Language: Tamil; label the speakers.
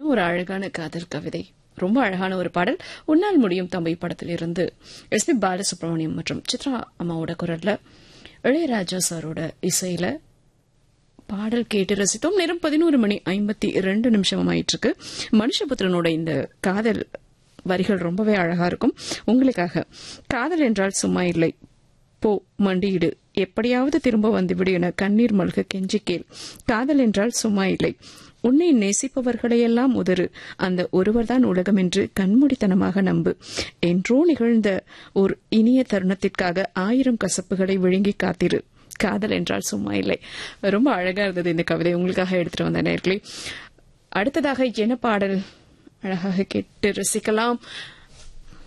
Speaker 1: ஒரு அழகான காதல் கவிதை ரொம்ப அழகான ஒரு பாடல் உன்னால் முடியும் தம்பி படத்திலிருந்து எஸ் பி பாலசுப்ரமணியம் மற்றும் சித்ரா அம்மாவோட குரல்ல இளையராஜா சாரோட இசையில பாடல் கேட்டு ரசித்தோம் நேரம் பதினோரு மணி ஐம்பத்தி இரண்டு நிமிஷம் ஆயிட்டு இருக்கு மனுஷபுத்திரனோட இந்த காதல் வரிகள் ரொம்பவே அழகா இருக்கும் உங்களுக்காக காதல் என்றால் சும்மா இல்லை போ மண்டியிடு எப்படியாவது திரும்ப வந்துவிடு என கண்ணீர் மல்க கெஞ்சி கேள் காதல் என்றால் சும்மா இல்லை உன்னை நேசிப்பவர்களையெல்லாம் உதறு அந்த ஒருவர்தான் உலகம் என்று கண்மூடித்தனமாக நம்பு என்றோ நிகழ்ந்த ஒரு இனிய தருணத்திற்காக ஆயிரம் கசப்புகளை விழுங்கி காத்திரு காதல் என்றால் சும்மா இல்லை ரொம்ப அழகா இருந்தது இந்த கவிதை உங்களுக்காக எடுத்துட்டு வந்த நேர்களே அடுத்ததாக என்ன பாடல் அழகாக கேட்டு ரசிக்கலாம்